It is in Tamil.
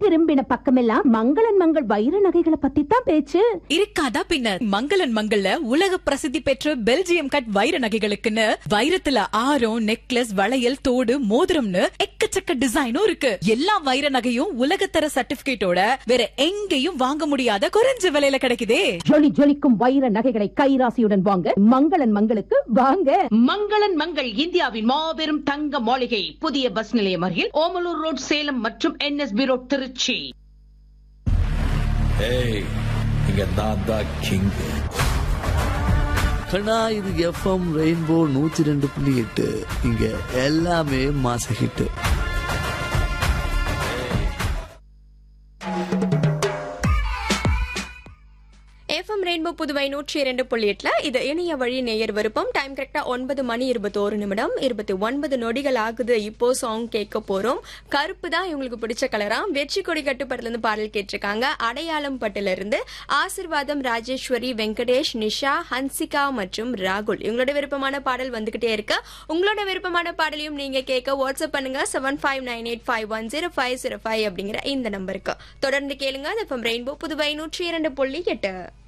திரும்பின பக்கமெல்லாம் மங்களன் மங்கள் வைர நகைகளை பத்தி தான் பேச்சு இருக்காதா பின்ன மங்களன் மங்கள்ல உலக பிரசித்தி பெற்ற பெல்ஜியம் கட் வைர நகைகளுக்குன்னு வைரத்துல ஆரம் நெக்லஸ் வளையல் தோடு மோதிரம்னு எக்கச்சக்க டிசைனும் இருக்கு எல்லா வைர நகையும் உலகத்தர சர்டிபிகேட்டோட வேற எங்கேயும் வாங்க முடியாத குறைஞ்ச விலையில கிடைக்குதே ஜொலி ஜொலிக்கும் வைர நகைகளை கைராசியுடன் வாங்க மங்களன் மங்களுக்கு வாங்க மங்களன் மங்கள் இந்தியாவின் மாபெரும் தங்க மாளிகை புதிய பஸ் நிலையம் அருகில் ஓமலூர் ரோட் சேலம் மற்றும் என்எஸ்பி ரோட் திருச்சி ஏய் இங்க நான் தான் கிங் கண்ணா இது எஃப்எம் ரெயின்போ நூத்தி ரெண்டு புள்ளி எட்டு இங்க எல்லாமே மாச ஹிட் எஃப்எம் ரெயின்போ புதுவை நூற்றி இரண்டு புள்ளி எட்டுல இது இணைய வழி நேயர் விருப்பம் டைம் கரெக்டா ஒன்பது மணி இருபத்தோரு நிமிடம் இருபத்தி ஒன்பது நொடிகள் ஆகுது இப்போ சாங் கேட்க போறோம் கருப்பு தான் இவங்களுக்கு பிடிச்ச கலரா வெற்றி கொடி கட்டுப்படல இருந்து பாடல் கேட்டிருக்காங்க அடையாளம் பட்டுல இருந்து ஆசிர்வாதம் ராஜேஸ்வரி வெங்கடேஷ் நிஷா ஹன்சிகா மற்றும் ராகுல் இவங்களோட விருப்பமான பாடல் வந்துகிட்டே இருக்கு உங்களோட விருப்பமான பாடலையும் நீங்க கேட்க வாட்ஸ்அப் பண்ணுங்க seven five nine eight five one zero five zero five அப்படிங்கிற இந்த நம்பருக்கு தொடர்ந்து கேளுங்க எஃப்எம் ரெயின்போ புதுவை நூற்றி இரண்டு புள்ளி எட்டு